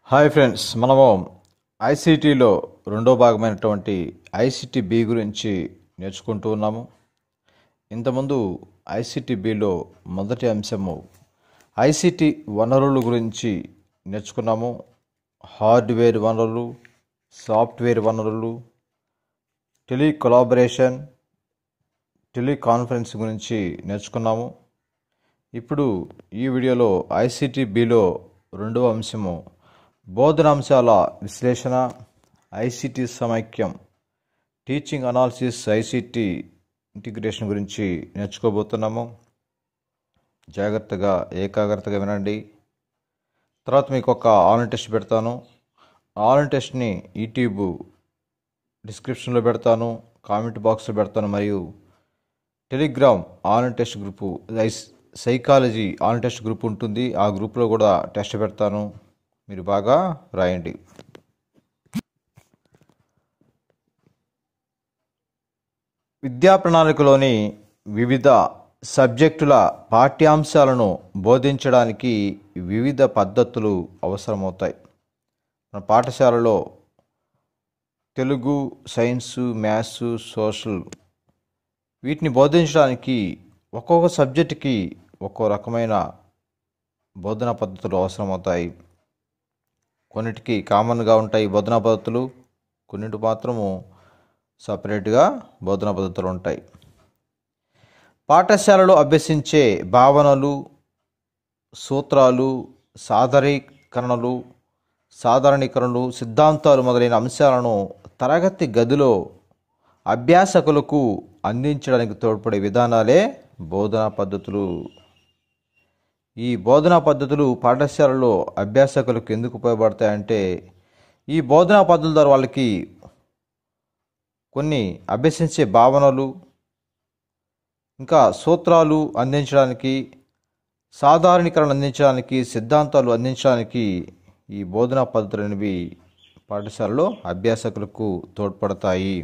hi friends మనము ఐసీటీలో రెండో భాగమైనటువంటి ICT B గురించి నేర్చుకుంటూ ఉన్నాము ఇంతకుముందు ఐసీటీ బిలో మొదటి అంశము ఐసీటీ వనరుల గురించి నేర్చుకున్నాము హార్డ్వేర్ వనరులు సాఫ్ట్వేర్ వనరులు టెలి కొలాబరేషన్ టెలికాన్ఫరెన్స్ గురించి నేర్చుకున్నాము ఇప్పుడు ఈ వీడియోలో ఐసీటీ బిలో రెండవ అంశము బోధనాంశాల విశ్లేషణ ఐసీటీ సమైక్యం టీచింగ్ అనాలిసిస్ ఐసీటీ ఇంటిగ్రేషన్ గురించి నేర్చుకోబోతున్నాము జాగ్రత్తగా ఏకాగ్రతగా వినండి తర్వాత మీకు ఒక ఆన్లైన్ టెస్ట్ పెడతాను ఆన్లైన్ టెస్ట్ని యూట్యూబ్ డిస్క్రిప్షన్లో పెడతాను కామెంట్ బాక్స్లో పెడతాను మరియు టెలిగ్రామ్ ఆన్లైన్ టెస్ట్ గ్రూపు ఐస్- సైకాలజీ ఆన్లైన్ టెస్ట్ గ్రూప్ ఉంటుంది ఆ గ్రూప్లో కూడా టెస్ట్ పెడతాను మీరు బాగా రాయండి విద్యా ప్రణాళికలోని వివిధ సబ్జెక్టుల పాఠ్యాంశాలను బోధించడానికి వివిధ పద్ధతులు అవసరమవుతాయి మన పాఠశాలలో తెలుగు సైన్సు మ్యాథ్స్ సోషల్ వీటిని బోధించడానికి ఒక్కొక్క సబ్జెక్టుకి ఒక్కో రకమైన బోధనా పద్ధతులు అవసరమవుతాయి కొన్నిటికి కామన్గా ఉంటాయి బోధనా పద్ధతులు కొన్నిటి మాత్రము సపరేట్గా బోధనా పద్ధతులు ఉంటాయి పాఠశాలలో అభ్యసించే భావనలు సూత్రాలు సాధారీకరణలు సాధారణీకరణలు సిద్ధాంతాలు మొదలైన అంశాలను తరగతి గదిలో అభ్యాసకులకు అందించడానికి తోడ్పడే విధానాలే బోధనా పద్ధతులు ఈ బోధనా పద్ధతులు పాఠశాలలో అభ్యాసకులకు ఎందుకు ఉపయోగపడతాయంటే ఈ బోధనా పద్ధతుల ద్వారా వాళ్ళకి కొన్ని అభ్యసించే భావనలు ఇంకా సూత్రాలు అందించడానికి సాధారణీకరణ అందించడానికి సిద్ధాంతాలు అందించడానికి ఈ బోధనా పద్ధతులు అనేవి పాఠశాలలో అభ్యాసకులకు తోడ్పడతాయి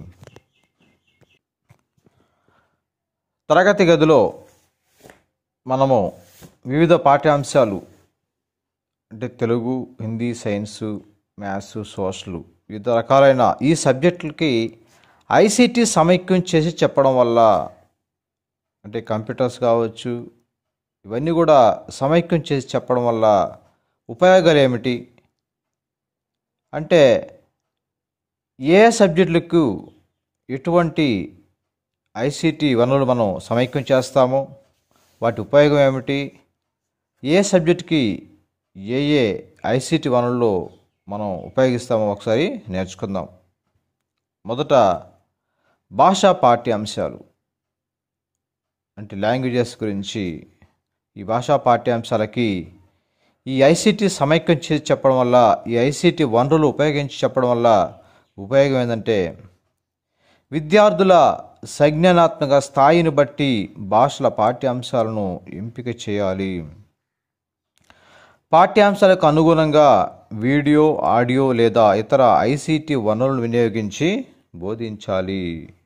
తరగతి గదిలో మనము వివిధ పాఠ్యాంశాలు అంటే Telugu Hindi science maths social వివిధ రకాలైన ఈ సబ్జెక్టులకి ఐసీటీ సమైక్యం చేసి చెప్పడం వల్ల అంటే కంప్యూటర్స్ కావచ్చు ఇవన్నీ కూడా సమైక్యం చేసి చెప్పడం వల్ల ఉపయోగాలు ఏమిటి అంటే ఏ సబ్జెక్టులకు ఎటువంటి ఐసీటీ వనరులు మనం సమైక్యం చేస్తామో వాటి ఉపయోగం ఏమిటి ఏ సబ్జెక్టుకి ఏ ఏ ఐసీటీ వనరులు మనం ఉపయోగిస్తామో ఒకసారి నేర్చుకుందాం మొదట భాషా పాఠ్యాంశాలు అంటే లాంగ్వేజెస్ గురించి ఈ భాషా పాఠ్యాంశాలకి ఈ ఐసీటీ సమైక్యం చేసి చెప్పడం వల్ల ఈ ఐసీటీ వనరులు ఉపయోగించి చెప్పడం వల్ల ఉపయోగం ఏంటంటే విద్యార్థుల సంజ్ఞానాత్మక స్థాయిని బట్టి భాషల పాఠ్యాంశాలను ఎంపిక చేయాలి పాఠ్యాంశాలకు అనుగుణంగా వీడియో ఆడియో లేదా ఇతర ఐసీటీ వనరులను వినియోగించి బోధించాలి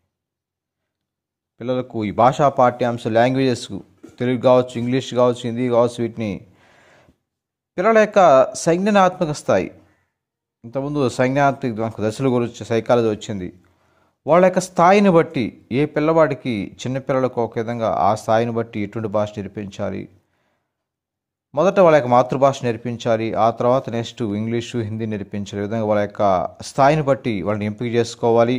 పిల్లలకు ఈ భాషా పాఠ్యాంశ లాంగ్వేజెస్ తెలుగు కావచ్చు ఇంగ్లీష్ కావచ్చు హిందీ కావచ్చు వీటిని పిల్లల యొక్క సంజ్ఞానాత్మక స్థాయి ఇంతకుముందు సంజ్ఞానాత్మక దశల గురించి సైకాలజీ వచ్చింది వాళ్ళ యొక్క స్థాయిని బట్టి ఏ పిల్లవాడికి చిన్నపిల్లలకు ఒక విధంగా ఆ స్థాయిని బట్టి ఎటువంటి భాష నేర్పించాలి మొదట వాళ్ళ యొక్క మాతృభాష నేర్పించాలి ఆ తర్వాత నెక్స్ట్ ఇంగ్లీషు హిందీ నేర్పించాలి ఈ విధంగా వాళ్ళ యొక్క స్థాయిని బట్టి వాళ్ళని ఎంపిక చేసుకోవాలి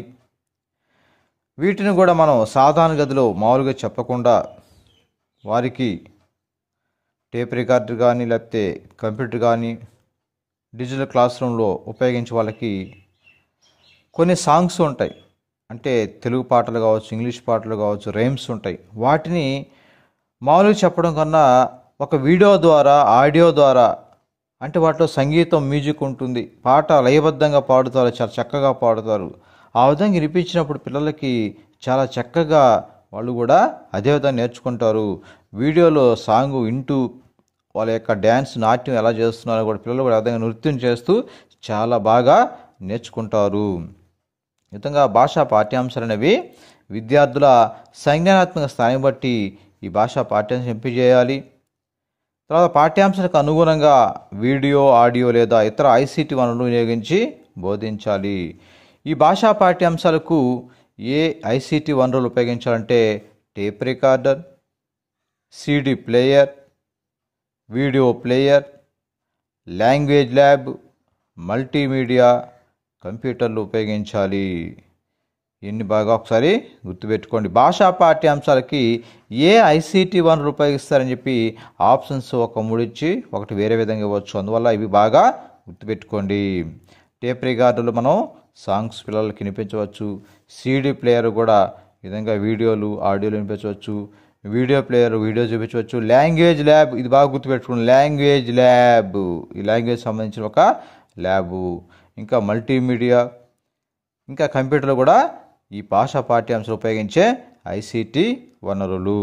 వీటిని కూడా మనం సాధారణ గదిలో మామూలుగా చెప్పకుండా వారికి టేప్ రికార్డర్ కానీ లేకపోతే కంప్యూటర్ కానీ డిజిటల్ క్లాస్ రూమ్లో ఉపయోగించి వాళ్ళకి కొన్ని సాంగ్స్ ఉంటాయి అంటే తెలుగు పాటలు కావచ్చు ఇంగ్లీష్ పాటలు కావచ్చు రైమ్స్ ఉంటాయి వాటిని మామూలుగా చెప్పడం కన్నా ఒక వీడియో ద్వారా ఆడియో ద్వారా అంటే వాటిలో సంగీతం మ్యూజిక్ ఉంటుంది పాట లయబద్ధంగా పాడుతారు చాలా చక్కగా పాడుతారు ఆ విధంగా వినిపించినప్పుడు పిల్లలకి చాలా చక్కగా వాళ్ళు కూడా అదే విధంగా నేర్చుకుంటారు వీడియోలో సాంగ్ వింటూ వాళ్ళ యొక్క డ్యాన్స్ నాట్యం ఎలా చేస్తున్నారో కూడా పిల్లలు కూడా అదే విధంగా నృత్యం చేస్తూ చాలా బాగా నేర్చుకుంటారు ఈ విధంగా భాషా పాఠ్యాంశాలు అనేవి విద్యార్థుల సంజ్ఞానాత్మక స్థాయిని బట్టి ఈ భాషా పాఠ్యాంశం ఎంపిక చేయాలి తర్వాత పాఠ్యాంశాలకు అనుగుణంగా వీడియో ఆడియో లేదా ఇతర ఐసీటీ వనరులు వినియోగించి బోధించాలి ఈ భాషా పాఠ్యాంశాలకు ఏ ఐసీటీ వనరులు ఉపయోగించాలంటే tape recorder CD player video player language lab multimedia కంప్యూటర్లు ఉపయోగించాలి ఇన్ని బాగా ఒకసారి గుర్తుపెట్టుకోండి భాషా పాఠ్యాంశాలకి ఏ ఐసీటీ వనరులు ఉపయోగిస్తారని చెప్పి ఆప్షన్స్ ఒక మూడు ఇచ్చి ఒకటి వేరే విధంగా ఇవ్వచ్చు అందువల్ల ఇవి బాగా గుర్తుపెట్టుకోండి టేప్ రికార్డులు మనం సాంగ్స్ పిల్లలకి వినిపించవచ్చు సీడీ ప్లేయర్ కూడా ఈ విధంగా వీడియోలు ఆడియోలు వినిపించవచ్చు వీడియో ప్లేయర్ వీడియో చూపించవచ్చు లాంగ్వేజ్ ల్యాబ్ ఇది బాగా గుర్తుపెట్టుకోండి లాంగ్వేజ్ ల్యాబ్ ఈ లాంగ్వేజ్ సంబంధించిన ఒక ల్యాబు ఇంకా మల్టీమీడియా ఇంకా కంప్యూటర్లో కూడా ఈ భాషా పాఠ్యాంశాలు ఉపయోగించే ఐసీటీ వనరులు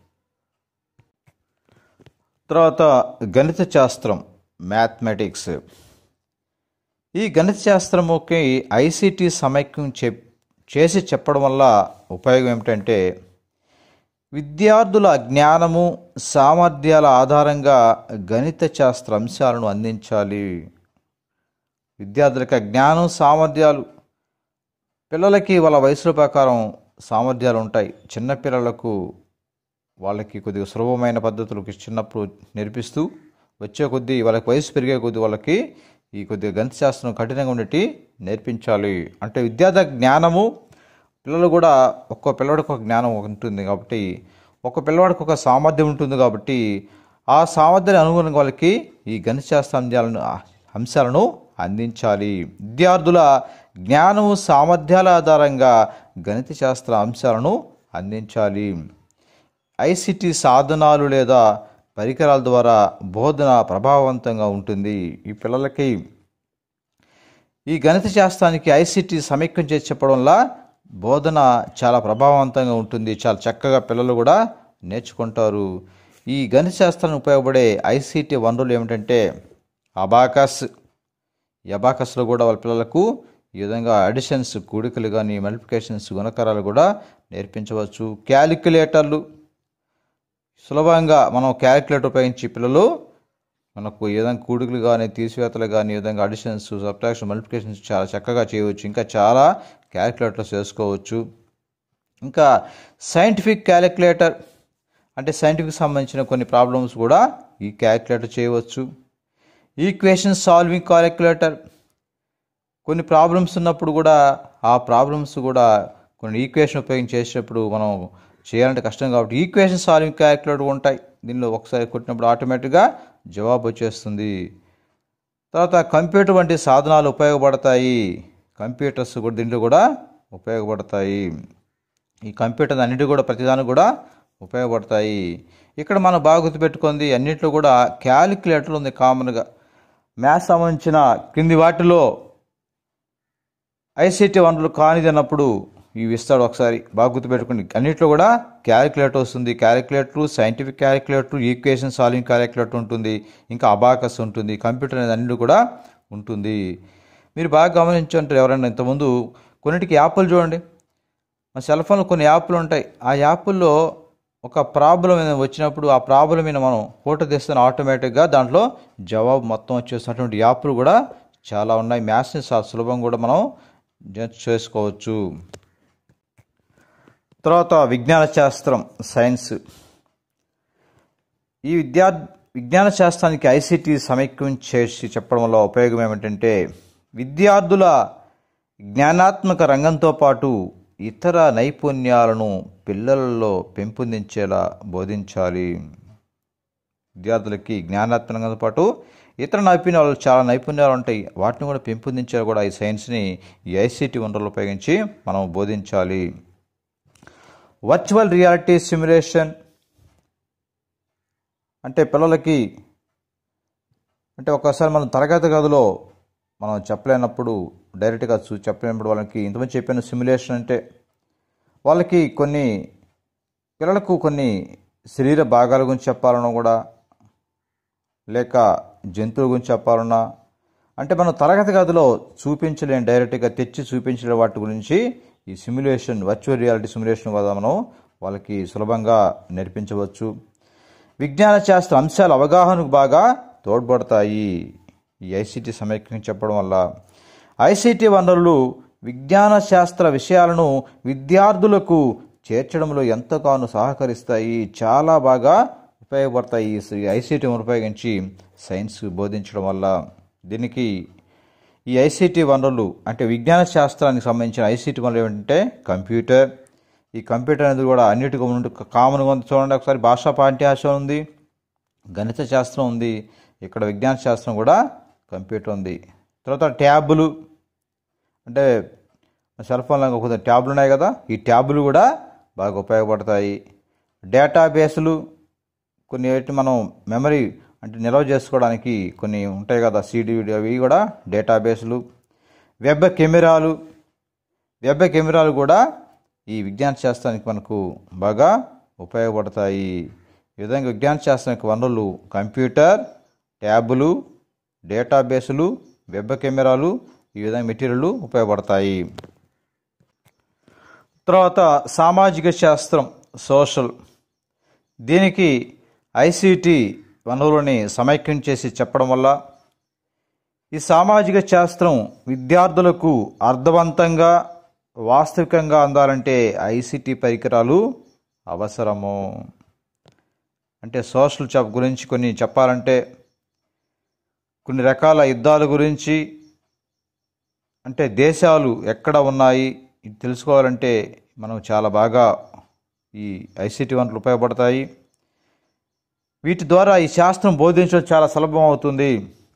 తర్వాత గణిత శాస్త్రం మ్యాథమెటిక్స్ ఈ గణిత శాస్త్రముకి ఐసీటీ సమైక్యం చెప్ చేసి చెప్పడం వల్ల ఉపయోగం ఏమిటంటే విద్యార్థుల జ్ఞానము సామర్థ్యాల ఆధారంగా గణిత శాస్త్ర అంశాలను అందించాలి విద్యార్థులకు జ్ఞానం సామర్థ్యాలు పిల్లలకి వాళ్ళ వయసుల ప్రకారం సామర్థ్యాలు ఉంటాయి చిన్న పిల్లలకు వాళ్ళకి కొద్దిగా సులభమైన పద్ధతులకి చిన్నప్పుడు నేర్పిస్తూ వచ్చే కొద్దీ వాళ్ళకి వయసు పెరిగే కొద్దీ వాళ్ళకి ఈ కొద్దిగా గణిత శాస్త్రం కఠినంగా ఉండేటి నేర్పించాలి అంటే విద్యార్థి జ్ఞానము పిల్లలు కూడా ఒక్కో పిల్లవాడికి ఒక జ్ఞానం ఉంటుంది కాబట్టి ఒక్క పిల్లవాడికి ఒక సామర్థ్యం ఉంటుంది కాబట్టి ఆ సామర్థ్యానికి అనుగుణంగా వాళ్ళకి ఈ గణిత శాస్త్ర అంశాలను అంశాలను అందించాలి విద్యార్థుల జ్ఞానము సామర్థ్యాల ఆధారంగా గణిత శాస్త్ర అంశాలను అందించాలి ఐసిటి సాధనాలు లేదా పరికరాల ద్వారా బోధన ప్రభావవంతంగా ఉంటుంది ఈ పిల్లలకి ఈ గణిత శాస్త్రానికి ఐసిటి సమైక్యం చేసి చెప్పడం వల్ల బోధన చాలా ప్రభావవంతంగా ఉంటుంది చాలా చక్కగా పిల్లలు కూడా నేర్చుకుంటారు ఈ గణిత శాస్త్రానికి ఉపయోగపడే ఐసిటి వనరులు ఏమిటంటే అబాకస్ ఈ అబాకస్లో కూడా వాళ్ళ పిల్లలకు ఈ విధంగా అడిషన్స్ కూడికలు కానీ మల్టిప్లికేషన్స్ గుణకారాలు కూడా నేర్పించవచ్చు క్యాలిక్యులేటర్లు సులభంగా మనం క్యాలిక్యులేటర్ ఉపయోగించి పిల్లలు మనకు ఈ విధంగా కూడికలు కానీ తీసివేతలు కానీ ఈ విధంగా అడిషన్స్ సబ్ట్రాక్షన్ మల్టిప్లికేషన్స్ చాలా చక్కగా చేయవచ్చు ఇంకా చాలా క్యాలిక్యులేటర్స్ చేసుకోవచ్చు ఇంకా సైంటిఫిక్ క్యాలిక్యులేటర్ అంటే సైంటిఫిక్ సంబంధించిన కొన్ని ప్రాబ్లమ్స్ కూడా ఈ క్యాలిక్యులేటర్ చేయవచ్చు ఈక్వేషన్ సాల్వింగ్ క్యాలిక్యులేటర్ కొన్ని ప్రాబ్లమ్స్ ఉన్నప్పుడు కూడా ఆ ప్రాబ్లమ్స్ కూడా కొన్ని ఈక్వేషన్ ఉపయోగించి చేసేటప్పుడు మనం చేయాలంటే కష్టం కాబట్టి ఈక్వేషన్ సాల్వింగ్ క్యాలిక్యులేటర్ ఉంటాయి దీనిలో ఒకసారి కొట్టినప్పుడు ఆటోమేటిక్గా జవాబు వచ్చేస్తుంది తర్వాత కంప్యూటర్ వంటి సాధనాలు ఉపయోగపడతాయి కంప్యూటర్స్ కూడా దీంట్లో కూడా ఉపయోగపడతాయి ఈ కంప్యూటర్ అన్నిటి కూడా ప్రతిదానికి కూడా ఉపయోగపడతాయి ఇక్కడ మనం బాగా గుర్తుపెట్టుకుంది అన్నింటిలో కూడా క్యాలిక్యులేటర్ ఉంది కామన్గా మ్యాథ్స్ సంబంధించిన కింది వాటిలో ఐసీటీ వనరులు కానిది అన్నప్పుడు ఇవి ఇస్తాడు ఒకసారి బాగా గుర్తుపెట్టుకోండి అన్నింటిలో కూడా క్యాలిక్యులేటర్ వస్తుంది calculator scientific calculator equation solving calculator ఉంటుంది ఇంకా అబాకస్ ఉంటుంది కంప్యూటర్ అనేది అన్నిటి కూడా ఉంటుంది మీరు బాగా గమనించుంటారు ఎవరైనా ఇంతకుముందు కొన్నిటికి యాప్లు చూడండి మా సెల్ ఫోన్లో కొన్ని యాప్లు ఉంటాయి ఆ యాప్ల్లో ఒక ప్రాబ్లం ఏదైనా వచ్చినప్పుడు ఆ ప్రాబ్లం మీద మనం ఫోటో తీస్తే ఆటోమేటిక్గా దాంట్లో జవాబు మొత్తం వచ్చేసినటువంటి యాప్లు కూడా చాలా ఉన్నాయి మ్యాథ్స్ని చాలా సులభం కూడా మనం జ- చేసుకోవచ్చు తర్వాత విజ్ఞాన శాస్త్రం సైన్స్ ఈ విద్యా విజ్ఞాన శాస్త్రానికి ఐసీటీ సమైక్యం చేసి చెప్పడం వల్ల ఉపయోగం ఏమిటంటే విద్యార్థుల జ్ఞానాత్మక రంగంతో పాటు ఇతర నైపుణ్యాలను పిల్లలలో పెంపొందించేలా బోధించాలి విద్యార్థులకి జ్ఞానాత్మకంతో పాటు ఇతర నైపుణ్యాలు చాలా నైపుణ్యాలు ఉంటాయి వాటిని కూడా పెంపొందించేలా కూడా ఈ సైన్స్ని ఈ ఐసీటీ వనరులు ఉపయోగించి మనం బోధించాలి వర్చువల్ రియాలిటీ సిమ్యులేషన్ అంటే పిల్లలకి అంటే ఒక్కసారి మనం తరగతి గదిలో మనం చెప్పలేనప్పుడు డైరెక్ట్గా చూ చెప్పలేనప్పుడు వాళ్ళకి ఇంతమంది చెప్పిన సిమ్యులేషన్ అంటే వాళ్ళకి కొన్ని పిల్లలకు కొన్ని శరీర భాగాల గురించి చెప్పాలన్నా కూడా లేక జంతువుల గురించి చెప్పాలన్నా అంటే మనం తరగతి గదిలో చూపించలేం డైరెక్ట్గా తెచ్చి చూపించలేని వాటి గురించి ఈ సిమ్యులేషన్ వర్చువల్ రియాలిటీ సిమ్యులేషన్ వల్ల మనం వాళ్ళకి సులభంగా నేర్పించవచ్చు విజ్ఞాన శాస్త్ర అంశాల అవగాహనకు బాగా తోడ్పడతాయి ఈ ఐసీటీ సమైక్యం చెప్పడం వల్ల ఐసీటీ వనరులు విజ్ఞాన శాస్త్ర విషయాలను విద్యార్థులకు చేర్చడంలో ఎంతగానో సహకరిస్తాయి చాలా బాగా ఉపయోగపడతాయి ఈ ఐసీటీ ఉపయోగించి సైన్స్ బోధించడం వల్ల దీనికి ఈ ఐసీటీ వనరులు అంటే విజ్ఞాన శాస్త్రానికి సంబంధించిన ఐసీటీ వనరులు ఏమిటంటే కంప్యూటర్ ఈ కంప్యూటర్ అనేది కూడా అన్నిటికీ ఉండి కామన్గా ఉంది చూడండి ఒకసారి భాషా పాఠ్యాంశం ఉంది గణిత శాస్త్రం ఉంది ఇక్కడ విజ్ఞాన శాస్త్రం కూడా కంప్యూటర్ ఉంది తర్వాత ట్యాబులు అంటే సెల్ ఫోన్లో కొంత ట్యాబ్లు ఉన్నాయి కదా ఈ ట్యాబులు కూడా బాగా ఉపయోగపడతాయి డేటాబేసులు కొన్ని వాటిని మనం మెమరీ అంటే నిల్వ చేసుకోవడానికి కొన్ని ఉంటాయి కదా సీడీ అవి కూడా డేటాబేసులు వెబ్ కెమెరాలు వెబ్ కెమెరాలు కూడా ఈ విజ్ఞాన శాస్త్రానికి మనకు బాగా ఉపయోగపడతాయి ఈ విధంగా విజ్ఞాన శాస్త్రానికి వనరులు కంప్యూటర్ ట్యాబులు డేటాబేసులు వెబ్ కెమెరాలు ఈ విధంగా మెటీరియల్ ఉపయోగపడతాయి తర్వాత సామాజిక శాస్త్రం సోషల్ దీనికి ఐసీటీ వనరులని సమైక్యం చేసి చెప్పడం వల్ల ఈ సామాజిక శాస్త్రం విద్యార్థులకు అర్థవంతంగా వాస్తవికంగా అందాలంటే ఐసీటీ పరికరాలు అవసరము అంటే సోషల్ చెప్ గురించి కొన్ని చెప్పాలంటే కొన్ని రకాల యుద్ధాల గురించి అంటే దేశాలు ఎక్కడ ఉన్నాయి ఇది తెలుసుకోవాలంటే మనం చాలా బాగా ఈ ఐసీటీ వనరులు ఉపయోగపడతాయి వీటి ద్వారా ఈ శాస్త్రం బోధించడం చాలా సులభం అవుతుంది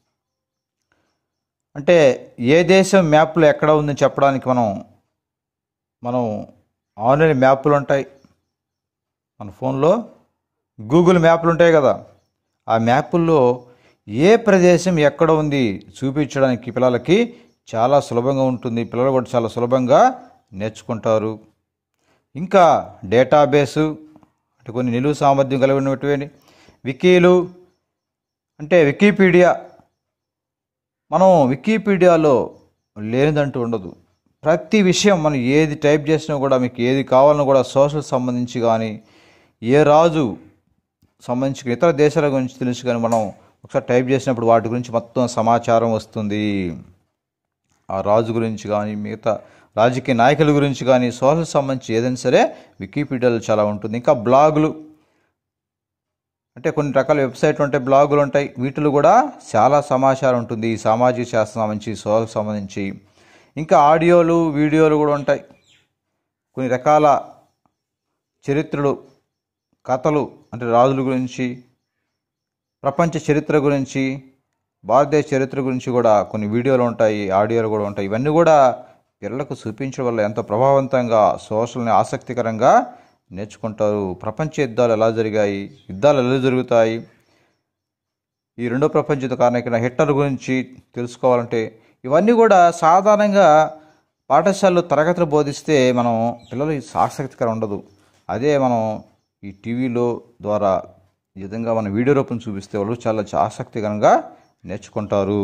అంటే ఏ దేశం మ్యాప్లో ఎక్కడ ఉందని చెప్పడానికి మనం మనం ఆన్లైన్ మ్యాప్లు ఉంటాయి మన ఫోన్లో గూగుల్ మ్యాప్లు ఉంటాయి కదా ఆ మ్యాపుల్లో ఏ ప్రదేశం ఎక్కడ ఉంది చూపించడానికి పిల్లలకి చాలా సులభంగా ఉంటుంది పిల్లలు కూడా చాలా సులభంగా నేర్చుకుంటారు ఇంకా డేటాబేసు అంటే కొన్ని నిలువు సామర్థ్యం కలిగినటువంటి వికీలు అంటే వికీపీడియా మనం వికీపీడియాలో లేనిదంటూ ఉండదు ప్రతి విషయం మనం ఏది టైప్ చేసినా కూడా మీకు ఏది కావాలన్నా కూడా సోషల్ సంబంధించి కానీ ఏ రాజు సంబంధించి ఇతర దేశాల గురించి తెలుసు కానీ మనం ఒకసారి టైప్ చేసినప్పుడు వాటి గురించి మొత్తం సమాచారం వస్తుంది ఆ రాజు గురించి కానీ మిగతా రాజకీయ నాయకుల గురించి కానీ సోషల్ సంబంధించి ఏదైనా సరే వికీపీడియాలో చాలా ఉంటుంది ఇంకా బ్లాగులు అంటే కొన్ని రకాల వెబ్సైట్లు ఉంటాయి బ్లాగులు ఉంటాయి వీటిలో కూడా చాలా సమాచారం ఉంటుంది ఈ సామాజిక శాస్త్రం సంబంధించి సోషల్ సంబంధించి ఇంకా ఆడియోలు వీడియోలు కూడా ఉంటాయి కొన్ని రకాల చరిత్రలు కథలు అంటే రాజుల గురించి ప్రపంచ చరిత్ర గురించి భారతదేశ చరిత్ర గురించి కూడా కొన్ని వీడియోలు ఉంటాయి ఆడియోలు కూడా ఉంటాయి ఇవన్నీ కూడా పిల్లలకు చూపించడం వల్ల ఎంతో ప్రభావవంతంగా సోషల్ని ఆసక్తికరంగా నేర్చుకుంటారు ప్రపంచ యుద్ధాలు ఎలా జరిగాయి యుద్ధాలు ఎలా జరుగుతాయి ఈ రెండో ప్రపంచ యుద్ధ కారణమైన హిట్లర్ గురించి తెలుసుకోవాలంటే ఇవన్నీ కూడా సాధారణంగా పాఠశాలలో తరగతులు బోధిస్తే మనం పిల్లలు ఆసక్తికరం ఉండదు అదే మనం ఈ టీవీలో ద్వారా ఈ విధంగా మన వీడియో రూపం చూపిస్తే వాళ్ళు చాలా ఆసక్తికరంగా నేర్చుకుంటారు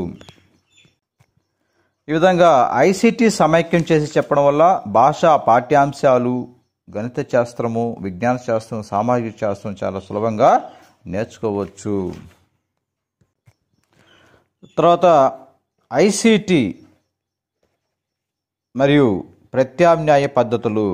ఈ విధంగా ఐసీటీ సమైక్యం చేసి చెప్పడం వల్ల భాషా పాఠ్యాంశాలు గణిత శాస్త్రము విజ్ఞాన శాస్త్రం సామాజిక శాస్త్రం చాలా సులభంగా నేర్చుకోవచ్చు తర్వాత ఐసీటీ మరియు ప్రత్యామ్నాయ పద్ధతులు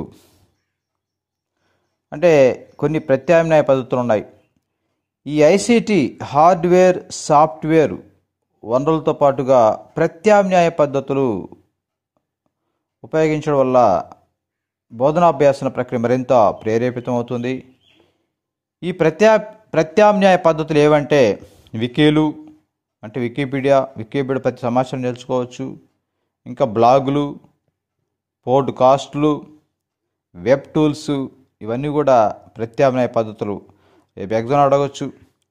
అంటే కొన్ని ప్రత్యామ్నాయ పద్ధతులు ఉన్నాయి ఈ ఐసీటీ హార్డ్వేర్ సాఫ్ట్వేర్ వనరులతో పాటుగా ప్రత్యామ్నాయ పద్ధతులు ఉపయోగించడం వల్ల బోధనాభ్యాసన ప్రక్రియ మరింత ప్రేరేపితం అవుతుంది ఈ ప్రత్యా ప్రత్యామ్నాయ పద్ధతులు ఏవంటే వికీలు అంటే వికీపీడియా వికీపీడియా ప్రతి సమాచారం నేర్చుకోవచ్చు ఇంకా బ్లాగులు పోడ్కాస్ట్లు వెబ్ టూల్స్ ఇవన్నీ కూడా ప్రత్యామ్నాయ పద్ధతులు రేపు ఎగ్జామ్ అడగవచ్చు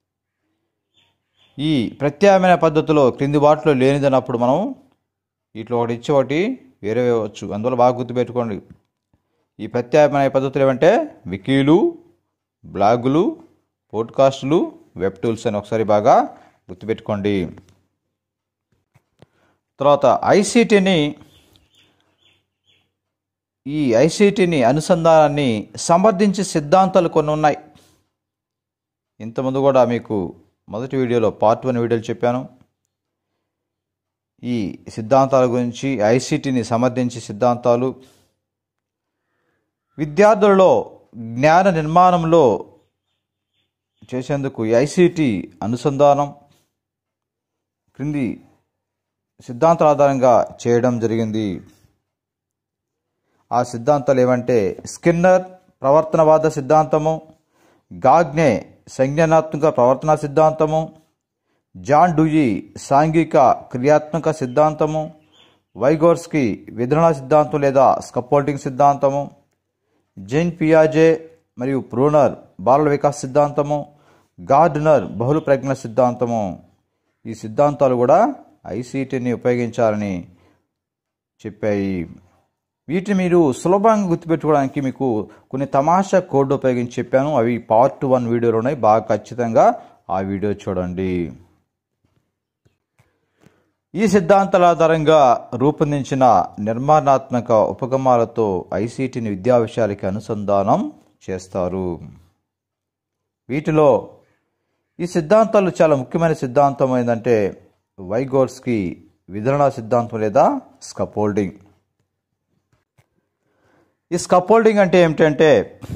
ఈ ప్రత్యామ్నాయ పద్ధతిలో క్రింది వాటిలో లేనిదన్నప్పుడు మనం వీటిలో ఒకటి ఇచ్చి ఒకటి వేరే వేయవచ్చు అందువల్ల బాగా గుర్తుపెట్టుకోండి ఈ ప్రత్యామ్నాయ పద్ధతులు ఏమంటే వికీలు బ్లాగులు పోడ్కాస్టులు వెబ్ టూల్స్ అని ఒకసారి బాగా గుర్తుపెట్టుకోండి తర్వాత ఐసీటీని ఈ ఐసీటీని అనుసంధానాన్ని సమర్థించే సిద్ధాంతాలు కొన్ని ఉన్నాయి ఇంతకుముందు కూడా మీకు మొదటి వీడియోలో పార్ట్ వన్ వీడియోలు చెప్పాను ఈ సిద్ధాంతాల గురించి ఐసీటీని సమర్థించే సిద్ధాంతాలు విద్యార్థులలో జ్ఞాన నిర్మాణంలో చేసేందుకు ఈ ఐసీటీ అనుసంధానం క్రింది సిద్ధాంతాల ఆధారంగా చేయడం జరిగింది ఆ సిద్ధాంతాలు ఏమంటే స్కిన్నర్ ప్రవర్తనవాద సిద్ధాంతము గాగ్నే సంజ్ఞానాత్మక ప్రవర్తన సిద్ధాంతము జాన్ డూయి సాంఘిక క్రియాత్మక సిద్ధాంతము వైగోర్స్కి విధరణ సిద్ధాంతం లేదా స్కపోల్టింగ్ సిద్ధాంతము జైన్ పియాజే మరియు ప్రూనర్ బాలల వికాస్ సిద్ధాంతము గార్డనర్ బహుళ ప్రజ్ఞ సిద్ధాంతము ఈ సిద్ధాంతాలు కూడా ఐసీటీని ఉపయోగించాలని చెప్పాయి వీటిని మీరు సులభంగా గుర్తుపెట్టుకోవడానికి మీకు కొన్ని తమాషా కోడ్ ఉపయోగించి చెప్పాను అవి పార్ట్ వన్ వీడియోలో ఉన్నాయి బాగా ఖచ్చితంగా ఆ వీడియో చూడండి ఈ సిద్ధాంతాల ఆధారంగా రూపొందించిన నిర్మాణాత్మక ఉపగమాలతో ఐసీటీని విద్యా విషయాలకి అనుసంధానం చేస్తారు వీటిలో ఈ సిద్ధాంతాలు చాలా ముఖ్యమైన సిద్ధాంతం ఏంటంటే వైగోర్స్కి విధరణ సిద్ధాంతం లేదా స్కపోల్డింగ్ ఈ స్కపోల్డింగ్ అంటే ఏమిటంటే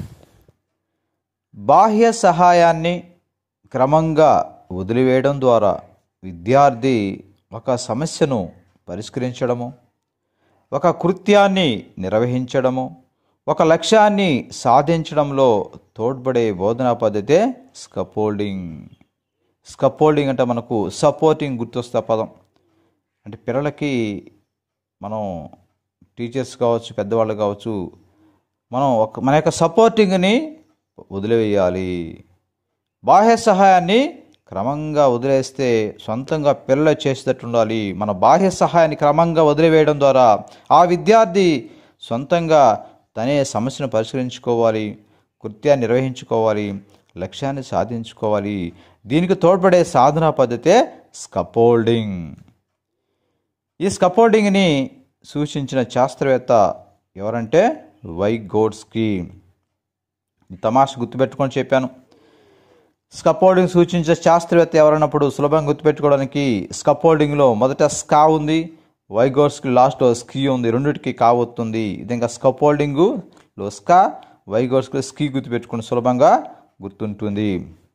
బాహ్య సహాయాన్ని క్రమంగా వదిలివేయడం ద్వారా విద్యార్థి ఒక సమస్యను పరిష్కరించడము ఒక కృత్యాన్ని నిర్వహించడము ఒక లక్ష్యాన్ని సాధించడంలో తోడ్పడే బోధనా పద్ధతే స్కపోల్డింగ్ స్కపోల్డింగ్ అంటే మనకు సపోర్టింగ్ గుర్తొస్తే పదం అంటే పిల్లలకి మనం టీచర్స్ కావచ్చు పెద్దవాళ్ళు కావచ్చు మనం ఒక మన యొక్క సపోర్టింగ్ని వదిలివేయాలి బాహ్య సహాయాన్ని క్రమంగా వదిలేస్తే సొంతంగా పిల్లలు చేసేటట్టు ఉండాలి మన బాహ్య సహాయాన్ని క్రమంగా వదిలివేయడం ద్వారా ఆ విద్యార్థి సొంతంగా తనే సమస్యను పరిష్కరించుకోవాలి కృత్యాన్ని నిర్వహించుకోవాలి లక్ష్యాన్ని సాధించుకోవాలి దీనికి తోడ్పడే సాధనా పద్ధతే స్కపోల్డింగ్ ఈ స్కపోల్డింగ్ని సూచించిన శాస్త్రవేత్త ఎవరంటే వైగోడ్స్కి తమాష గుర్తుపెట్టుకొని చెప్పాను స్కపోల్డింగ్ సూచించే శాస్త్రవేత్త ఎవరన్నప్పుడు సులభంగా గుర్తుపెట్టుకోవడానికి స్కపోల్డింగ్లో మొదట స్కా ఉంది వైగోర్స్కి లాస్ట్లో స్కీ ఉంది రెండింటికి కావొస్తుంది విధంగా స్కపోల్డింగ్లో స్కా వైగోర్స్కి స్కీ గుర్తుపెట్టుకుని సులభంగా గుర్తుంటుంది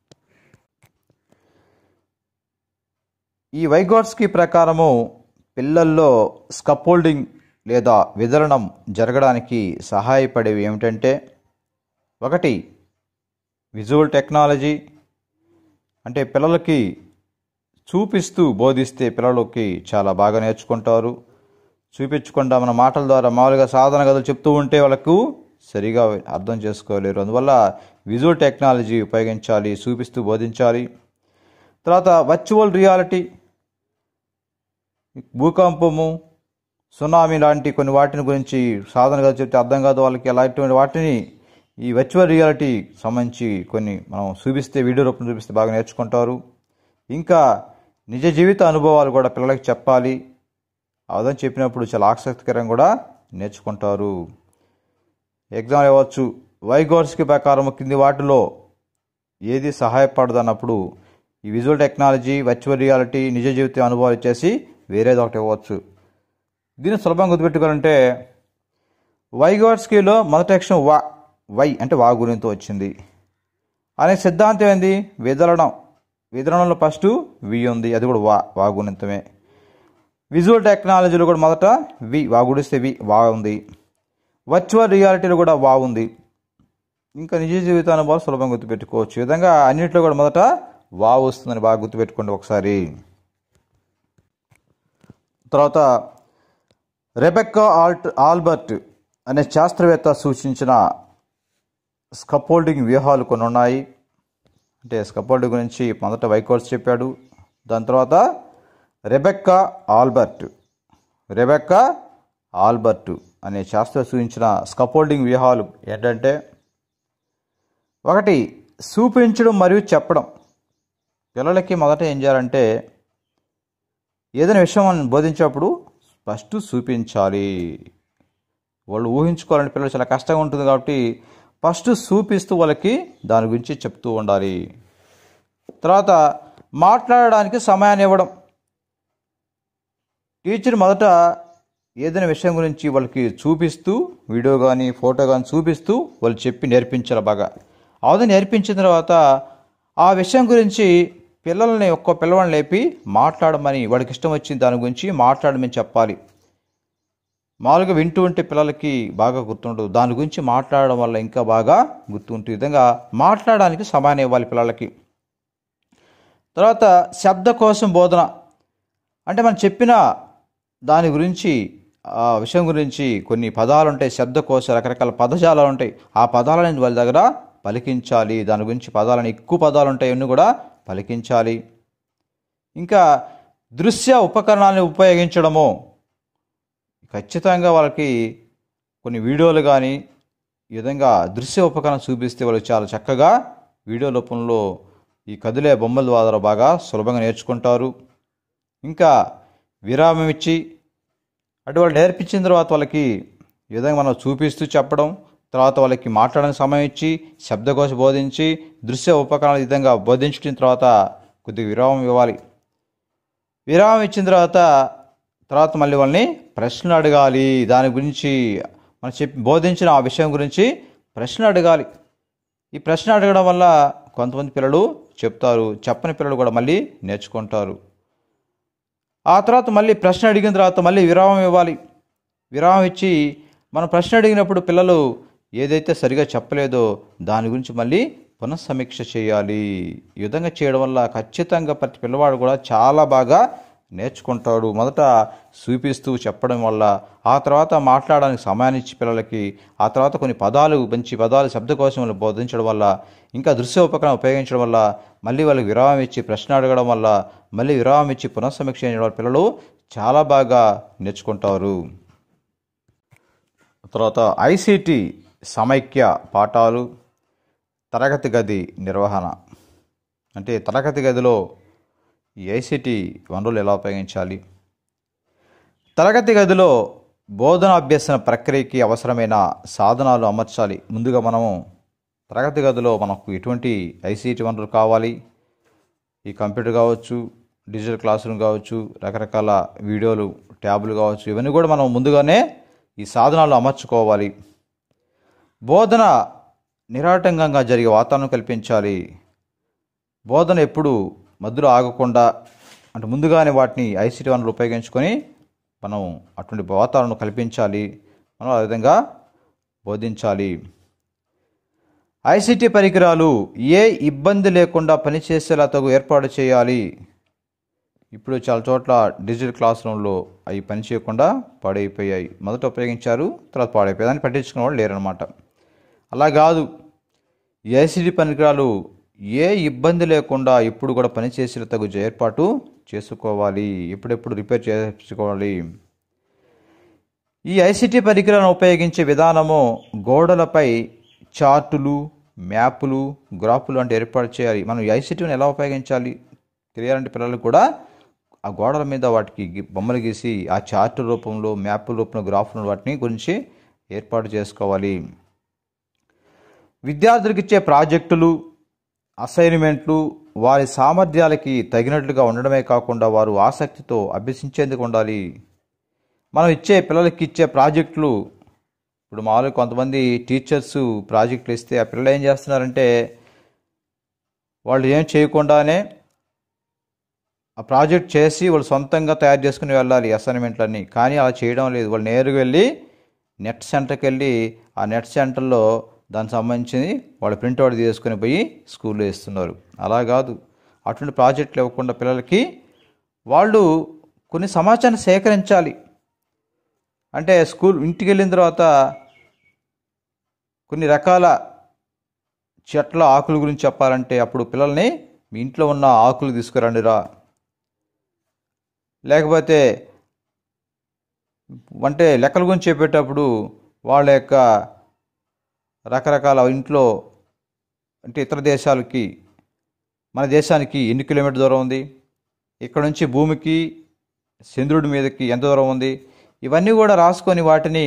ఈ వైగోర్స్కి ప్రకారము పిల్లల్లో స్కపోల్డింగ్ లేదా విదరణం జరగడానికి సహాయపడేవి ఏమిటంటే ఒకటి విజువల్ టెక్నాలజీ అంటే పిల్లలకి చూపిస్తూ బోధిస్తే పిల్లలకి చాలా బాగా నేర్చుకుంటారు చూపించకుండా మన మాటల ద్వారా మామూలుగా సాధన కథలు చెప్తూ ఉంటే వాళ్ళకు సరిగా అర్థం చేసుకోలేరు అందువల్ల విజువల్ టెక్నాలజీ ఉపయోగించాలి చూపిస్తూ బోధించాలి తర్వాత వర్చువల్ రియాలిటీ భూకంపము సునామీ లాంటి కొన్ని వాటిని గురించి సాధన కథ చెప్తే అర్థం కాదు వాళ్ళకి అలాంటి వాటిని ఈ వర్చువల్ రియాలిటీ సంబంధించి కొన్ని మనం చూపిస్తే వీడియో రూపంలో చూపిస్తే బాగా నేర్చుకుంటారు ఇంకా నిజ జీవిత అనుభవాలు కూడా పిల్లలకి చెప్పాలి అదని చెప్పినప్పుడు చాలా ఆసక్తికరంగా కూడా నేర్చుకుంటారు ఎగ్జామ్ ఇవ్వచ్చు వైగోర్స్కి ప్రకారం కింది వాటిలో ఏది సహాయపడదు అన్నప్పుడు ఈ విజువల్ టెక్నాలజీ వర్చువల్ రియాలిటీ నిజ జీవిత అనుభవాలు ఇచ్చేసి వేరేది ఒకటి ఇవ్వచ్చు దీన్ని సులభంగా గుర్తుపెట్టుకోవాలంటే వైగోర్స్కీలో మొదటి అక్షరం వా వై అంటే వా గుణంతో వచ్చింది అనే సిద్ధాంతం ఏంది విదలడం విదలనంలో ఫస్ట్ వి ఉంది అది కూడా వా వా గుణితమే విజువల్ టెక్నాలజీలో కూడా మొదట వి వా గుడిస్తే వి వా ఉంది వర్చువల్ రియాలిటీలో కూడా వా ఉంది ఇంకా నిజ జీవిత అనుభవాలు సులభంగా గుర్తుపెట్టుకోవచ్చు ఈ విధంగా అన్నింటిలో కూడా మొదట వా వస్తుందని బాగా గుర్తుపెట్టుకోండి ఒకసారి తర్వాత రెబెక్కా ఆల్ట్ ఆల్బర్ట్ అనే శాస్త్రవేత్త సూచించిన స్కపోల్డింగ్ వ్యూహాలు కొన్ని ఉన్నాయి అంటే స్కపోల్డింగ్ గురించి మొదట వైకోర్స్ చెప్పాడు దాని తర్వాత రెబెక్కా ఆల్బర్ట్ రెబెక్కా ఆల్బర్ట్ అనే శాస్త్ర సూచించిన స్కపోల్డింగ్ వ్యూహాలు ఏంటంటే ఒకటి చూపించడం మరియు చెప్పడం పిల్లలకి మొదట ఏం చేయాలంటే ఏదైనా విషయం మనం బోధించేటప్పుడు ఫస్ట్ చూపించాలి వాళ్ళు ఊహించుకోవాలంటే పిల్లలు చాలా కష్టంగా ఉంటుంది కాబట్టి ఫస్ట్ చూపిస్తూ వాళ్ళకి దాని గురించి చెప్తూ ఉండాలి తర్వాత మాట్లాడడానికి సమయాన్ని ఇవ్వడం టీచర్ మొదట ఏదైనా విషయం గురించి వాళ్ళకి చూపిస్తూ వీడియో కానీ ఫోటో కానీ చూపిస్తూ వాళ్ళు చెప్పి నేర్పించాలి బాగా అవన్నీ నేర్పించిన తర్వాత ఆ విషయం గురించి పిల్లల్ని ఒక్క పిల్లవాడిని లేపి మాట్లాడమని వాడికి ఇష్టం వచ్చిన దాని గురించి మాట్లాడమని చెప్పాలి మామూలుగా వింటూ ఉంటే పిల్లలకి బాగా గుర్తుండదు దాని గురించి మాట్లాడడం వల్ల ఇంకా బాగా గుర్తుంటే విధంగా మాట్లాడడానికి సమయాన్ని ఇవ్వాలి పిల్లలకి తర్వాత శబ్ద కోసం బోధన అంటే మనం చెప్పిన దాని గురించి ఆ విషయం గురించి కొన్ని పదాలు ఉంటాయి శబ్దకోశ రకరకాల పదజాలాలు ఉంటాయి ఆ పదాలని వాళ్ళ దగ్గర పలికించాలి దాని గురించి పదాలని ఎక్కువ పదాలు ఉంటాయి అన్నీ కూడా పలికించాలి ఇంకా దృశ్య ఉపకరణాలను ఉపయోగించడము ఖచ్చితంగా వాళ్ళకి కొన్ని వీడియోలు కానీ ఈ విధంగా దృశ్య ఉపకరణం చూపిస్తే వాళ్ళకి చాలా చక్కగా వీడియో రూపంలో ఈ కదిలే బొమ్మల ద్వారా బాగా సులభంగా నేర్చుకుంటారు ఇంకా విరామం ఇచ్చి అటు వాళ్ళు నేర్పించిన తర్వాత వాళ్ళకి ఈ విధంగా మనం చూపిస్తూ చెప్పడం తర్వాత వాళ్ళకి మాట్లాడడానికి సమయం ఇచ్చి శబ్దకోశ బోధించి దృశ్య ఉపకరణాల ఈ విధంగా బోధించిన తర్వాత కొద్దిగా విరామం ఇవ్వాలి విరామం ఇచ్చిన తర్వాత తర్వాత మళ్ళీ వాళ్ళని ప్రశ్నలు అడగాలి దాని గురించి మనం చెప్పి బోధించిన ఆ విషయం గురించి ప్రశ్న అడగాలి ఈ ప్రశ్న అడగడం వల్ల కొంతమంది పిల్లలు చెప్తారు చెప్పని పిల్లలు కూడా మళ్ళీ నేర్చుకుంటారు ఆ తర్వాత మళ్ళీ ప్రశ్న అడిగిన తర్వాత మళ్ళీ విరామం ఇవ్వాలి విరామం ఇచ్చి మనం ప్రశ్న అడిగినప్పుడు పిల్లలు ఏదైతే సరిగా చెప్పలేదో దాని గురించి మళ్ళీ పునఃసమీక్ష చేయాలి ఈ విధంగా చేయడం వల్ల ఖచ్చితంగా ప్రతి పిల్లవాడు కూడా చాలా బాగా నేర్చుకుంటాడు మొదట చూపిస్తూ చెప్పడం వల్ల ఆ తర్వాత మాట్లాడడానికి సమయాన్ని ఇచ్చి పిల్లలకి ఆ తర్వాత కొన్ని పదాలు మంచి పదాలు శబ్దకోశంలో బోధించడం వల్ల ఇంకా దృశ్య ఉపకరణం ఉపయోగించడం వల్ల మళ్ళీ వాళ్ళకి విరామం ఇచ్చి ప్రశ్న అడగడం వల్ల మళ్ళీ విరామం ఇచ్చి పునఃసమీక్ష చేయడం వల్ల పిల్లలు చాలా బాగా నేర్చుకుంటారు తర్వాత ఐసిటి సమైక్య పాఠాలు తరగతి గది నిర్వహణ అంటే తరగతి గదిలో ఈ ఐసిటి వనరులు ఎలా ఉపయోగించాలి తరగతి గదిలో బోధన అభ్యసన ప్రక్రియకి అవసరమైన సాధనాలు అమర్చాలి ముందుగా మనము తరగతి గదిలో మనకు ఎటువంటి ఐసిటి వనరులు కావాలి ఈ కంప్యూటర్ కావచ్చు డిజిటల్ క్లాస్ రూమ్ కావచ్చు రకరకాల వీడియోలు ట్యాబులు కావచ్చు ఇవన్నీ కూడా మనం ముందుగానే ఈ సాధనాలు అమర్చుకోవాలి బోధన నిరాటంకంగా జరిగే వాతావరణం కల్పించాలి బోధన ఎప్పుడు మధ్యలో ఆగకుండా అంటే ముందుగానే వాటిని ఐసిటి వనరులు ఉపయోగించుకొని మనం అటువంటి వాతావరణం కల్పించాలి మనం ఆ విధంగా బోధించాలి ఐసిటి పరికరాలు ఏ ఇబ్బంది లేకుండా పనిచేసేలా తగు ఏర్పాటు చేయాలి ఇప్పుడు చాలా చోట్ల డిజిటల్ క్లాస్ రూమ్లో అవి పని చేయకుండా పాడైపోయాయి మొదట ఉపయోగించారు తర్వాత పాడైపోయాయి దాన్ని పట్టించుకునే వాళ్ళు లేరనమాట అలా కాదు ఈ ఐసిడి పరికరాలు ఏ ఇబ్బంది లేకుండా ఎప్పుడు కూడా పనిచేసే తగు ఏర్పాటు చేసుకోవాలి ఎప్పుడెప్పుడు రిపేర్ చేసుకోవాలి ఈ ఐసిటి పరికరాలను ఉపయోగించే విధానము గోడలపై చార్టులు మ్యాపులు గ్రాఫులు అంటే ఏర్పాటు చేయాలి మనం ఈ ఐసిటీని ఎలా ఉపయోగించాలి తెలియాలంటే పిల్లలకు కూడా ఆ గోడల మీద వాటికి గి- బొమ్మలు గీసి ఆ చార్ట్ రూపంలో మ్యాప్ రూపంలో గ్రాఫ్లు వాటిని గురించి ఏర్పాటు చేసుకోవాలి విద్యార్థులకు ఇచ్చే ప్రాజెక్టులు అసైన్మెంట్లు వారి సామర్థ్యాలకి తగినట్లుగా ఉండడమే కాకుండా వారు ఆసక్తితో అభ్యసించేందుకు ఉండాలి మనం ఇచ్చే పిల్లలకి ఇచ్చే ప్రాజెక్టులు ఇప్పుడు మామూలుగా కొంతమంది టీచర్స్ ప్రాజెక్టులు ఇస్తే ఆ పిల్లలు ఏం చేస్తున్నారంటే వాళ్ళు ఏం చేయకుండానే ఆ ప్రాజెక్ట్ చేసి వాళ్ళు సొంతంగా తయారు చేసుకుని వెళ్ళాలి అసైన్మెంట్లన్నీ కానీ అలా చేయడం లేదు వాళ్ళు నేరుగా వెళ్ళి నెట్ సెంటర్కి వెళ్ళి ఆ నెట్ సెంటర్లో దానికి సంబంధించి వాళ్ళు ప్రింట్అవుట్ తీసుకుని పోయి స్కూల్లో ఇస్తున్నారు అలా కాదు అటువంటి ప్రాజెక్టులు ఇవ్వకుండా పిల్లలకి వాళ్ళు కొన్ని సమాచారాన్ని సేకరించాలి అంటే స్కూల్ ఇంటికి వెళ్ళిన తర్వాత కొన్ని రకాల చెట్ల ఆకుల గురించి చెప్పాలంటే అప్పుడు పిల్లల్ని మీ ఇంట్లో ఉన్న ఆకులు తీసుకురండిరా లేకపోతే అంటే లెక్కల గురించి చెప్పేటప్పుడు వాళ్ళ యొక్క రకరకాల ఇంట్లో అంటే ఇతర దేశాలకి మన దేశానికి ఎన్ని కిలోమీటర్ దూరం ఉంది ఇక్కడ నుంచి భూమికి చంద్రుడి మీదకి ఎంత దూరం ఉంది ఇవన్నీ కూడా రాసుకొని వాటిని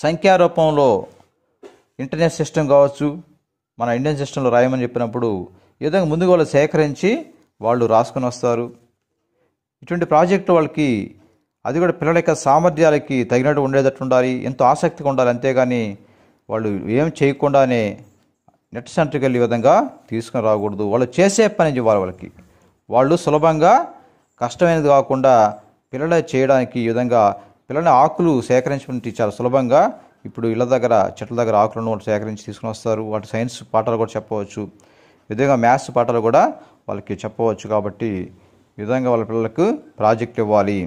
సంఖ్యారూపంలో ఇంటర్నెట్ సిస్టమ్ కావచ్చు మన ఇండియన్ సిస్టంలో రాయమని చెప్పినప్పుడు ఈ విధంగా ముందుగా వాళ్ళు సేకరించి వాళ్ళు రాసుకొని వస్తారు ఇటువంటి ప్రాజెక్టు వాళ్ళకి అది కూడా పిల్లల యొక్క సామర్థ్యాలకి తగినట్టు ఉండేటట్టు ఉండాలి ఎంతో ఆసక్తిగా ఉండాలి అంతేగాని వాళ్ళు ఏం చేయకుండానే నెట్ సెంటర్కి వెళ్ళే విధంగా తీసుకుని రాకూడదు వాళ్ళు చేసే పని ఇవ్వాలి వాళ్ళకి వాళ్ళు సులభంగా కష్టమైనది కాకుండా పిల్లల చేయడానికి ఈ విధంగా పిల్లల ఆకులు సేకరించడానికి చాలా సులభంగా ఇప్పుడు ఇళ్ళ దగ్గర చెట్ల దగ్గర ఆకులను వాళ్ళు సేకరించి తీసుకుని వస్తారు వాటి సైన్స్ పాఠాలు కూడా చెప్పవచ్చు ఈ విధంగా మ్యాథ్స్ పాఠాలు కూడా వాళ్ళకి చెప్పవచ్చు కాబట్టి ఈ విధంగా వాళ్ళ పిల్లలకు ప్రాజెక్ట్ ఇవ్వాలి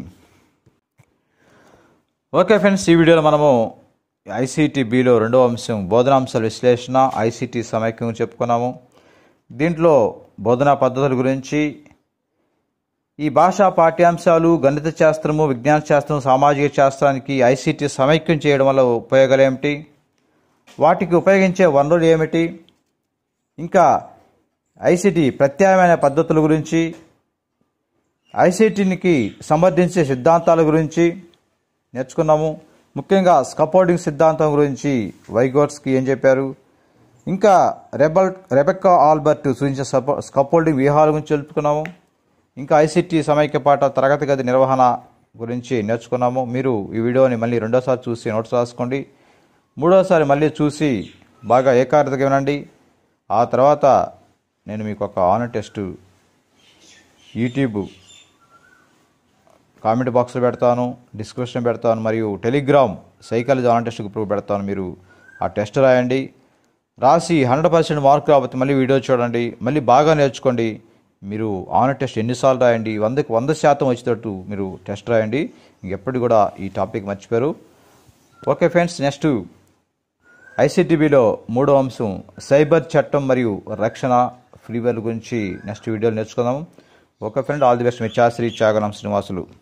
ఓకే ఫ్రెండ్స్ ఈ వీడియోలో మనము ఐసీటీ బిలో రెండవ అంశం బోధనాంశాల విశ్లేషణ ఐసీటీ సమైక్యం చెప్పుకున్నాము దీంట్లో బోధనా పద్ధతుల గురించి ఈ భాషా పాఠ్యాంశాలు గణిత శాస్త్రము విజ్ఞాన శాస్త్రం సామాజిక శాస్త్రానికి ఐసీటీ సమైక్యం చేయడం వల్ల ఉపయోగాలు ఏమిటి వాటికి ఉపయోగించే వనరులు ఏమిటి ఇంకా ఐసీటీ ప్రత్యామ్నాయ పద్ధతుల గురించి ఐసీటీనికి సంబంధించే సిద్ధాంతాల గురించి నేర్చుకున్నాము ముఖ్యంగా స్కపోల్డింగ్ సిద్ధాంతం గురించి వైగోర్స్కి ఏం చెప్పారు ఇంకా రెబల్ రెబెక్కా ఆల్బర్ట్ సూచించిన సపో స్కపోల్డింగ్ వ్యూహాల గురించి తెలుపుకున్నాము ఇంకా ఐసీటీ సమైక్య పాఠ తరగతి గది నిర్వహణ గురించి నేర్చుకున్నాము మీరు ఈ వీడియోని మళ్ళీ రెండోసారి చూసి నోట్స్ రాసుకోండి మూడోసారి మళ్ళీ చూసి బాగా ఏకాగ్రతగా వినండి ఆ తర్వాత నేను మీకు ఒక ఆనర్ టెస్ట్ యూట్యూబ్ కామెంట్ బాక్స్లో పెడతాను డిస్క్రిప్షన్ పెడతాను మరియు Telegram psychology on test group పెడతాను మీరు ఆ టెస్ట్ రాయండి రాసి హండ్రెడ్ పర్సెంట్ మార్క్ రాకపోతే మళ్ళీ వీడియో చూడండి మళ్ళీ బాగా నేర్చుకోండి మీరు ఆన్ టెస్ట్ ఎన్నిసార్లు రాయండి వందకు వంద శాతం వచ్చేటట్టు మీరు టెస్ట్ రాయండి ఇంకెప్పటి కూడా ఈ టాపిక్ మర్చిపోయారు ఓకే ఫ్రెండ్స్ నెక్స్ట్ ఐసీటీబీలో మూడో అంశం సైబర్ చట్టం మరియు రక్షణ ఫ్రీవేర్ గురించి నెక్స్ట్ వీడియోలో నేర్చుకుందాము okay friend all the best మీ చాశ్రీ చాగనం శ్రీనివాసులు